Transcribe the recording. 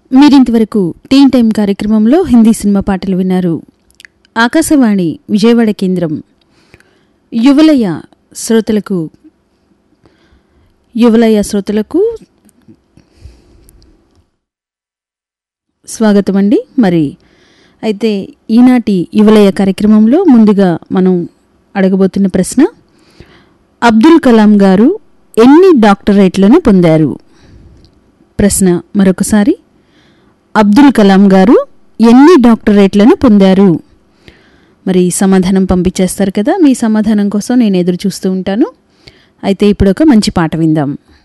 మీరింతవరకు టీన్ టైం కార్యక్రమంలో హిందీ సినిమా పాటలు విన్నారు ఆకాశవాణి విజయవాడ కేంద్రం యువలయ శ్రోతలకు యువలయ శ్రోతలకు స్వాగతం అండి మరి అయితే ఈనాటి యువలయ కార్యక్రమంలో ముందుగా మనం అడగబోతున్న ప్రశ్న అబ్దుల్ కలాం గారు ఎన్ని డాక్టరేట్లను పొందారు ప్రశ్న మరొకసారి అబ్దుల్ కలాం గారు ఎన్ని డాక్టరేట్లను పొందారు మరి సమాధానం పంపించేస్తారు కదా మీ సమాధానం కోసం నేను ఎదురు చూస్తూ ఉంటాను అయితే ఇప్పుడు ఒక మంచి పాట విందాం